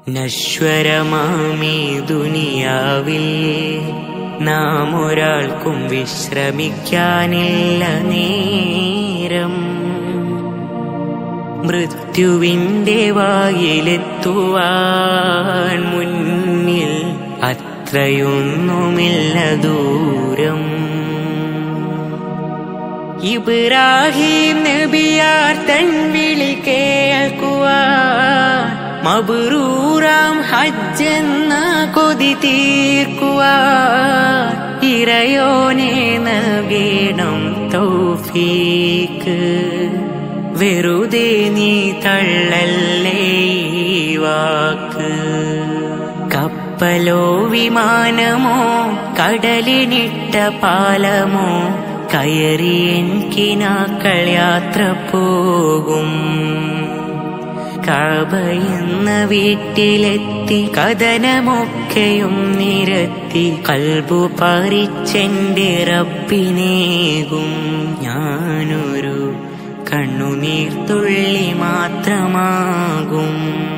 നശ്വരമാമീ ദുനിയാവിൽ നാം ഒരാൾക്കും വിശ്രമിക്കാനില്ല നേരം മൃത്യുവിന്റെ വായിലെത്തുവാൻ മുന്നിൽ അത്രയൊന്നുമില്ല ദൂരം ഇബ്രാഹിം നബിയാർ തൻ വിളി കേൾക്കുവാൻ മബറൂറാം ഹജ്ജെന്ന കൊതി തീർക്കുവാൻ ഇറയോനെ നൽകണം തൗഫീക്ക് വെറുതെ നീ തള്ളല്ലേ ഈ വാക്ക് കപ്പലോ വിമാനമോ കടലിനിട്ട പാലമോ കയറി എൻ കിനാക്കൾ യാത്ര പോകും കഅബ എന്ന വീട്ടിലെത്തി കഥനമൊക്കെയും നിരത്തി കൽബു പറിച്ചെന്റെ റബ്ബിനേകും ഞാനൊരു കണ്ണുനീർത്തുള്ളി മാത്രമാകും